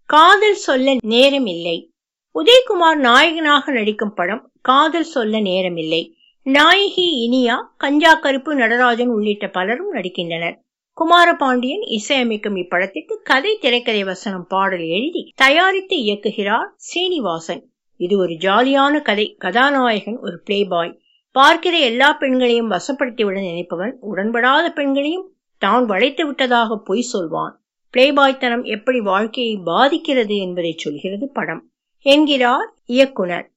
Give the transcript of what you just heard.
காதல் சொல்ல நேரமில்லை உதயகுமார் நாயகனாக நடிக்கும் படம் காதல் சொல்ல நேரமில்லை நாயகி இனியா கஞ்சா கருப்பு நடராஜன் உள்ளிட்ட பலரும் நடிக்கின்றனர் குமாரபாண்டியன் இசையமைக்கும் இப்படத்திற்கு கதை திரைக்கதை வசனம் பாடல் எழுதி தயாரித்து இயக்குகிறார் சீனிவாசன் இது ஒரு ஜாலியான கதை கதாநாயகன் ஒரு பிளே பாய் பார்க்கிற எல்லா பெண்களையும் வசப்படுத்திவிட நினைப்பவன் உடன்படாத பெண்களையும் தான் வளைத்து விட்டதாக பொய் சொல்வான் பிளேபாய்த்தனம் எப்படி வாழ்க்கையை பாதிக்கிறது என்பதை சொல்கிறது படம் என்கிறார் இயக்குனர்